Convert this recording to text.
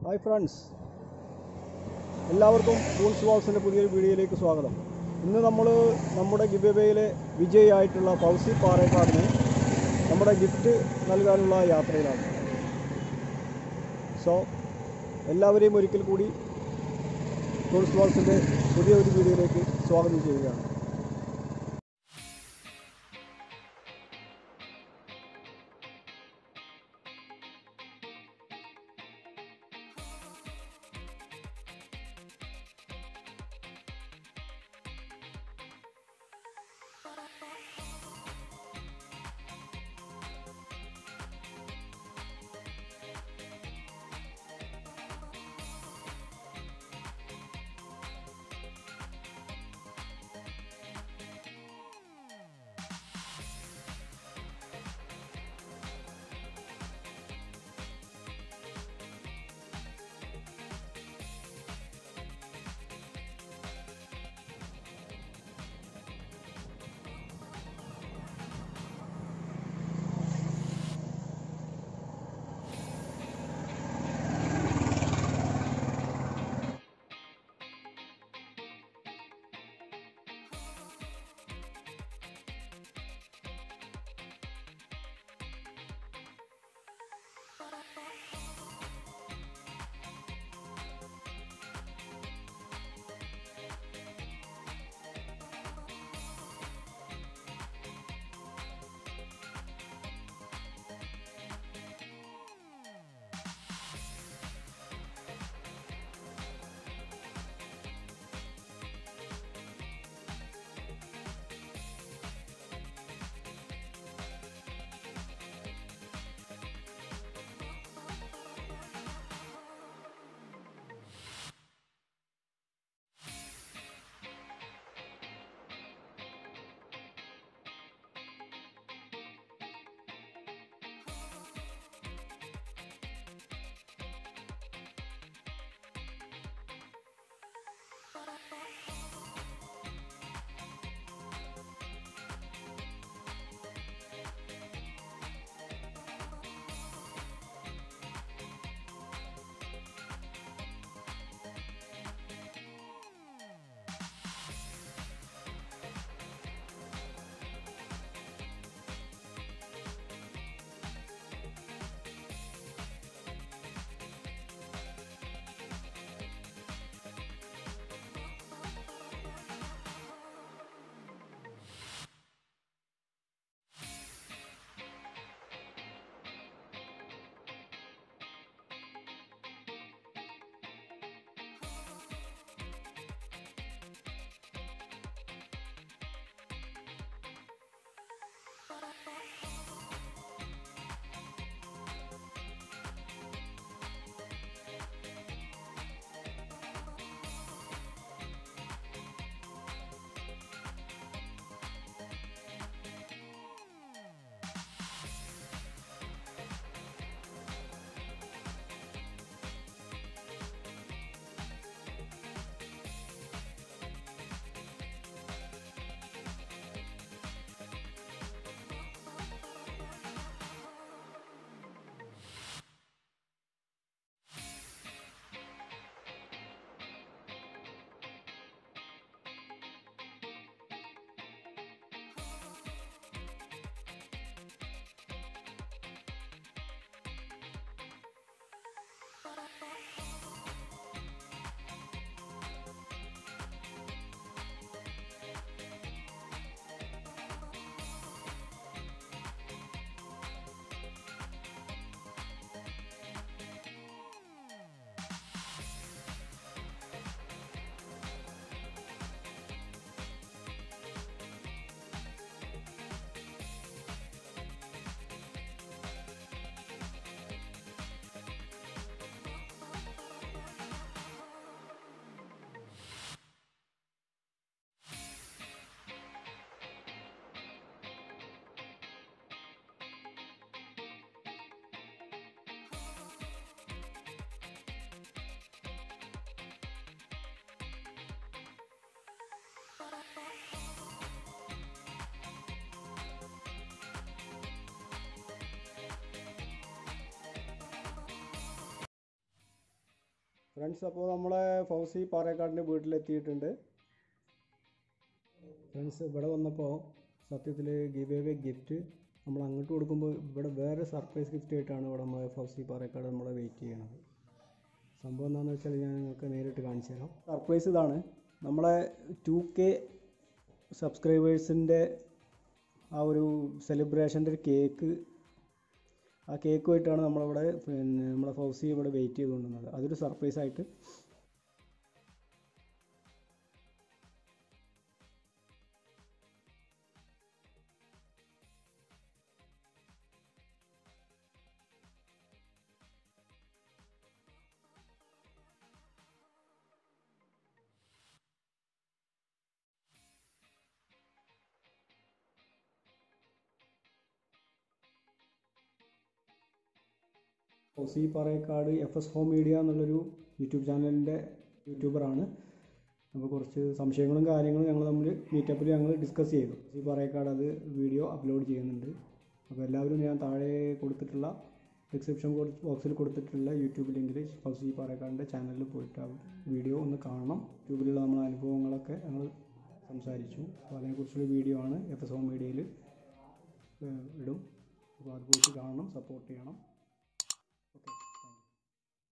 hi friends എല്ലാവർക്കും tools ബോക്സിൻ്റെ പുതിയൊരു വീഡിയോയിലേക്ക് സ്വാഗതം ഇന്ന് നമ്മൾ നമ്മുടെ ഗിബേബയിലെ വിജയിയായിട്ടുള്ള ഫൗസി പാറേക്കാടിന് നമ്മുടെ ഗിഫ്റ്റ് നൽകാനുള്ള യാത്രയിലാണ് സോ എല്ലാവരെയും ഒരിക്കൽ കൂടി ടൂൾസ് ബോക്സിൻ്റെ പുതിയൊരു വീഡിയോയിലേക്ക് സ്വാഗതം ചെയ്യുകയാണ് ഫ്രണ്ട്സ് അപ്പോൾ നമ്മളെ ഫൗസി പാറേക്കാടിൻ്റെ വീട്ടിലെത്തിയിട്ടുണ്ട് ഫ്രണ്ട്സ് ഇവിടെ വന്നപ്പോൾ സത്യത്തിൽ ഗിവ് എവേ ഗിഫ്റ്റ് നമ്മൾ അങ്ങോട്ട് കൊടുക്കുമ്പോൾ ഇവിടെ വേറെ സർപ്രൈസ് ഗിഫ്റ്റ് ആയിട്ടാണ് ഇവിടെ നമ്മളെ ഫൗസി പാറേക്കാട് നമ്മളെ വെയിറ്റ് ചെയ്യണത് സംഭവം എന്താണെന്ന് വെച്ചാൽ ഞാൻ നിങ്ങൾക്ക് നേരിട്ട് കാണിച്ചു തരാം സർപ്രൈസ് ഇതാണ് നമ്മളെ ടു കെ സബ്സ്ക്രൈബേഴ്സിൻ്റെ ആ ഒരു സെലിബ്രേഷൻ്റെ ഒരു കേക്ക് ആ കേക്കുമായിട്ടാണ് നമ്മളിവിടെ പിന്നെ നമ്മളെ ഫൗസി ഇവിടെ വെയിറ്റ് ചെയ്തുകൊണ്ടിരുന്നത് അതൊരു സർപ്രൈസ് ആയിട്ട് Fousi Parekkad F S home media എന്നുള്ളൊരു യൂട്യൂബ് ചാനലിൻ്റെ യൂട്യൂബറാണ് അപ്പോൾ കുറച്ച് സംശയങ്ങളും കാര്യങ്ങളും ഞങ്ങൾ തമ്മിൽ മീറ്റപ്പിൽ ഞങ്ങൾ ഡിസ്കസ് ചെയ്തു ഫൗസി പാറേക്കാട് അത് വീഡിയോ അപ്ലോഡ് ചെയ്യുന്നുണ്ട് അപ്പോൾ എല്ലാവരും ഞാൻ താഴെ കൊടുത്തിട്ടുള്ള ഡിസ്ക്രിപ്ഷൻ ബോക്സിൽ കൊടുത്തിട്ടുള്ള യൂട്യൂബ് ലിങ്കിൽ ഫൗസി പാറേക്കാടിൻ്റെ ചാനലിൽ പോയിട്ട് ആ വീഡിയോ ഒന്ന് കാണണം യൂട്യൂബിലുള്ള നമ്മളെ അനുഭവങ്ങളൊക്കെ ഞങ്ങൾ സംസാരിച്ചു അപ്പോൾ അതിനെക്കുറിച്ചുള്ള വീഡിയോ ആണ് എഫ് എസ് ഹോം മീഡിയയിൽ ഇടും അപ്പോൾ അത് പോയിട്ട് കാണണം സപ്പോർട്ട് ചെയ്യണം ഓക്കെ